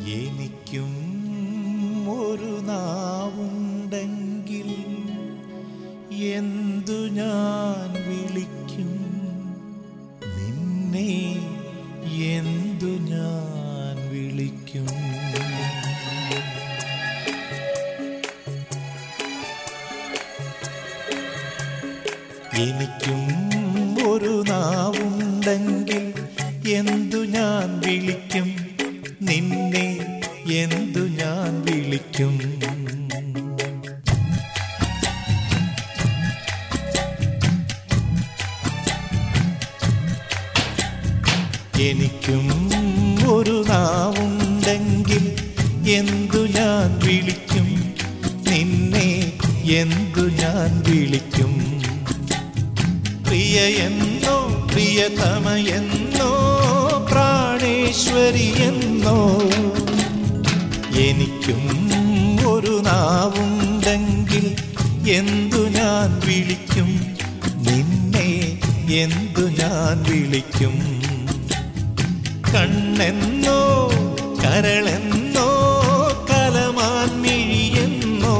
എനിക്കും ഒരു നാവുണ്ടെങ്കിൽ എന്തു ഞാൻ വിളിക്കും നിന്നെ എന്തു ഞാൻ വിളിക്കും എനിക്കും ഒരു നാവുണ്ടെങ്കിൽ എന്തു ഞാൻ വിളിക്കും നിന്നെ എന്തു ഞാൻ വിളിക്കും എനിക്കും ഒരു നാവുണ്ടെങ്കിൽ എന്തു ഞാൻ വിളിക്കും നിന്നെ എന്തു ഞാൻ വിളിക്കും പ്രിയ എന്നോ പ്രിയതമയെന്നോ പ്രാണേശ്വരി എന്നോ എനിക്കും ഒരു നാവുണ്ടെങ്കിൽ എന്തു ഞാൻ വിളിക്കും നിന്നെ എന്തു ഞാൻ വിളിക്കും കണ്ണെന്നോ കരളെന്നോ കലമാൻമിഴിയെന്നോ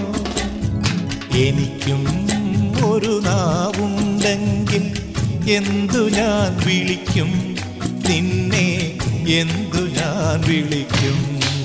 എനിക്കും ഒരു നാവുണ്ടെങ്കിൽ എന്തു ഞാൻ വിളിക്കും നിന്നെ എന്തു ഞാൻ വിളിക്കും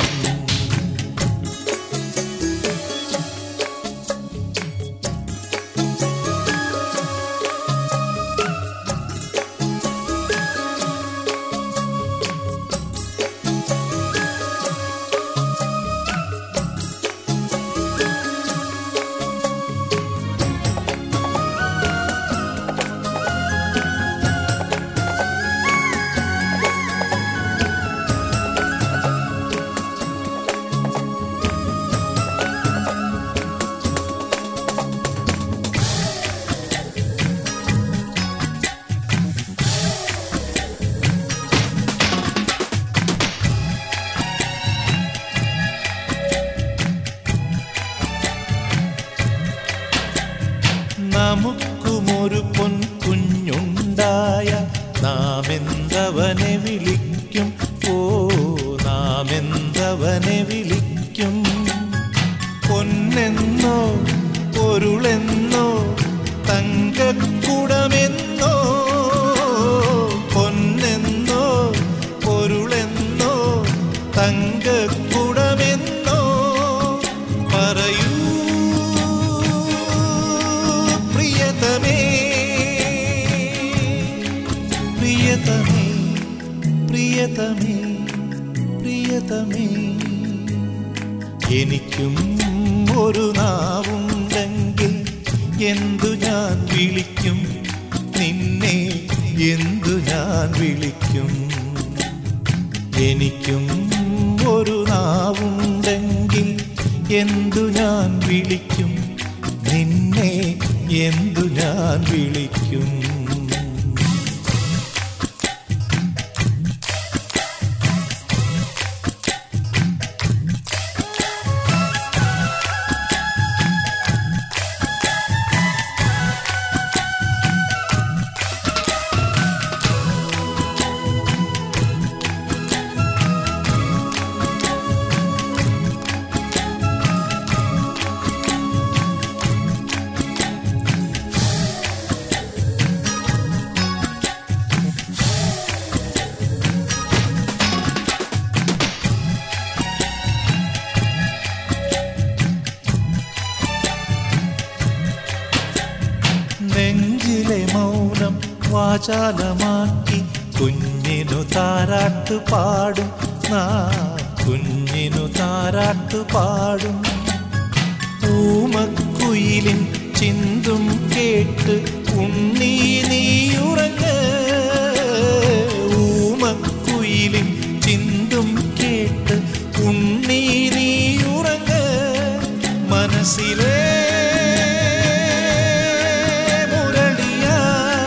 നമുക്കുമൊരു പൊൻ കുഞ്ഞുണ്ടായ നാം എന്തവനെ വിളിക്കും ഓ നാം എന്തവനെ വിളിക്കും പൊന്നെന്നോ പൊരുളെന്നോ തങ്കക്കുടമെന്നോ പൊന്നെന്നോ പൊരുളെന്നോ തങ്കക്കുടമെന്നോ പറയൂ പ്രിയതമേ പ്രിയതമേ പ്രിയതമേ പ്രിയതമേ എനിക്കും ഒരു നാവുണ്ടെങ്കിൽ എന്തു ഞാൻ വിളിക്കും നിന്നെ എന്തു ഞാൻ വിളിക്കും എനിക്കും ഒരു നാവുണ്ടെങ്കിൽ എന്തു ഞാൻ വിളിക്കും നിന്നെ എന്തു ഞാൻ വിളിക്കും നെഞ്ചിലെ മൗനം വാചാലമാക്കി കുഞ്ഞിനു താരാട്ട് പാടും നാ കുഞ്ഞിനു താരാട്ട് പാടും ഊമക്കുയിലിൻ ചിന്തും കേട്ട് ഉണ്ണി നീയുറങ്ങ് ഊമക്കുയിലിൻ ചിന്തും കേട്ട് ഉണ്ണി നീയുറങ്ങ് മനസ്സിലെ മുരളിയാ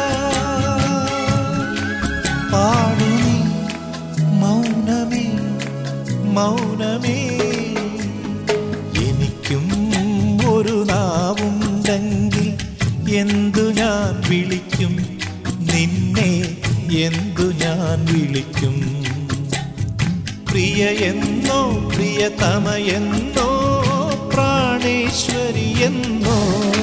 പാടു നീ മൗനമേ മൗനമേ എനിക്കും ഒരു നാവുണ്ടെങ്കിൽ എന്തു ഞാൻ വിളിക്കും നിന്നെ എന്തു ഞാൻ വിളിക്കും പ്രിയ എന്നോ പ്രിയതമയെന്നോ പ്രാണേശ്വരി എന്നോ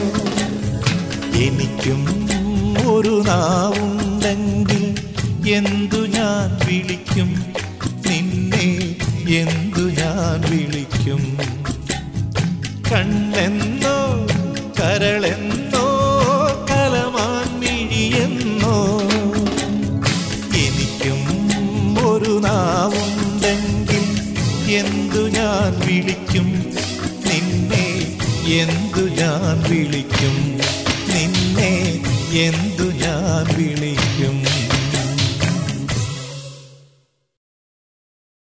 എനിക്കും ഒരു നാവുണ്ടെങ്കിൽ എന്തു ഞാൻ വിളിക്കും നിന്നെ എന്തു ഞാൻ വിളിക്കും കണ്ണെന്നോ കരളെന്നോ കലമാൻ മിഴിയെന്നോ എനിക്കും ഒരു നാവുണ്ടെങ്കിൽ എന്തു ഞാൻ വിളിക്കും നിന്നെ എന്തു ഞാൻ വിളിക്കും നിന്നെ എന്തു